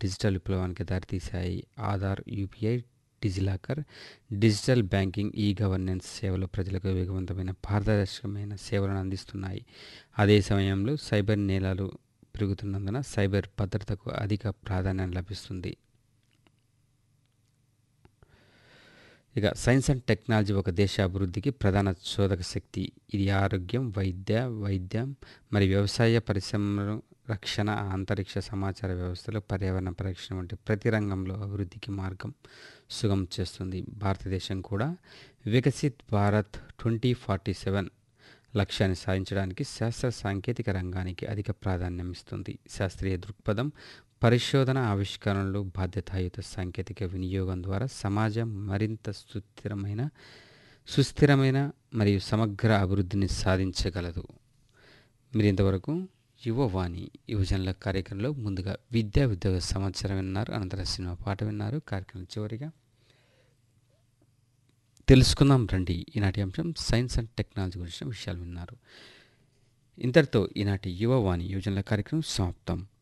digital విప్లవానికి దారితీశాయి Aadhaar UPI DigiLocker digital banking e-governance సేవలు ప్రజలకు వేగవంతమైన పారదర్శకమైన సేవలను అందిస్తున్నాయి అదే సమయంలో సైబర్ నేరాలు పెరుగుతున్నందున సైబర్ భద్రతకు అధిక ప్రాధాన్యం లభిస్తుంది ఇక సైన్స్ అండ్ టెక్నాలజీ ఒక దేశ అభివృద్ధికి ప్రధాన చోదక శక్తి ఇది ఆరోగ్యం వైద్య వైద్యం మరియు వ్యవసాయ పరిశ్రమలు రక్షణ అంతరిక్ష సమాచార వ్యవస్థలు పర్యావరణ పరిరక్షణ వంటి ప్రతి రంగంలో అభివృద్ధికి మార్గం సుగమం చేస్తుంది భారతదేశం కూడా Viksit Bharat twenty forty seven లక్ష్యాన్ని సాధించడానికి శాస్త్ర సాంకేతిక రంగానికి అధిక ప్రాధాన్యం ఇస్తుంది శాస్త్రీయ దృక్పథం పరిశోధన ఆవిష్కరణలు బాధ్యతాయుత సాంకేతిక వినియోగం ద్వారా సమాజం మరింత సుస్థిరమైన సుస్థిరమైన మరియు సమగ్ర అభివృద్ధిని సాధించగలదు మీరు ఇంతవరకు యువవాణి యువజనుల కార్యక్రమంలో ముందుగా విద్యా ఉద్యోగ సమాచారం విన్నారు అనంతరం సినిమా పాట విన్నారు కార్యక్రమం చివరిగా తెలుసుకుందాం రండి ఈనాటి అంశం సైన్స్ అండ్ టెక్నాలజీ గురించిన విషయాలు విన్నారు ఇంతటితో ఈనాటి యువవాణి యువజనుల కార్యక్రమం సమాప్తం